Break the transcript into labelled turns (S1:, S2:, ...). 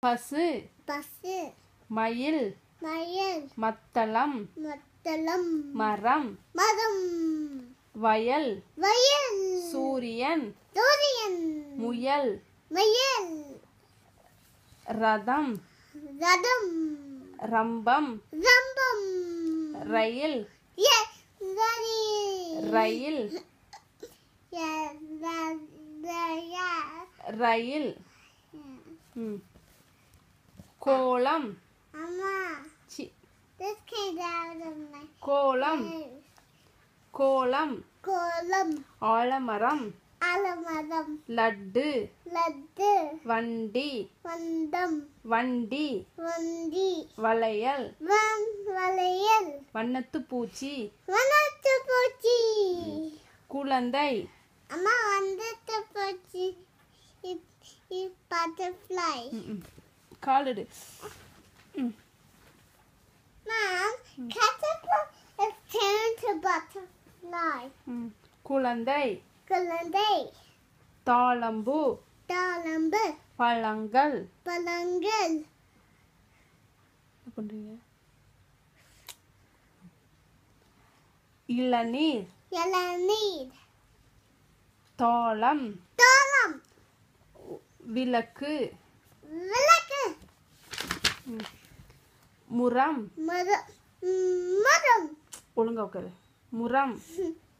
S1: பசு
S2: பசு
S1: மயில்
S2: மயில்
S1: மத்தளம்
S2: மத்தளம்
S1: மரம்
S2: மரம்
S1: வயல்
S2: வயல்
S1: சூரியன்
S2: சூரியன்
S1: முயல்
S2: மயில்
S1: ரதம்
S2: ரதம்
S1: ரம்பம்
S2: ரம்பம்
S1: ரயில்
S2: Yes, ready.
S1: Rail
S2: Yes, that, that, yeah.
S1: ரயில் ம். Kolam
S2: Mama,
S1: see
S2: this came out of my
S1: கோலம்
S2: nose.
S1: கோலம்
S2: கோலம்
S1: ஆலமரம்
S2: அலமரம்
S1: லட்டு
S2: லட்டு
S1: வண்டி
S2: வந்தம்
S1: வண்டி
S2: வண்டி
S1: வளையல்
S2: வம் வளையல்
S1: வண்ணத்து பூச்சி
S2: வனத்து பூச்சி
S1: குழந்தை
S2: அம்மா வந்துட்டு பூச்சி பட்டர்ஃப்ளை
S1: ம், ம். காலிடு ம்.
S2: Mom, caterpillar is turned to butterfly.
S1: ம். குழந்தை
S2: குழந்தை
S1: தாளம்பூ
S2: தாளம்பு
S1: பழங்கள்
S2: பழங்கள்
S1: என்ன பண்றீங்க இளநீர்
S2: இளநீர்
S1: தாளம்
S2: தாளம்
S1: விளக்கு
S2: விளக்கு
S1: முரம்
S2: மரம் மரம்
S1: ஒழுங்கா உட்காரு முரம்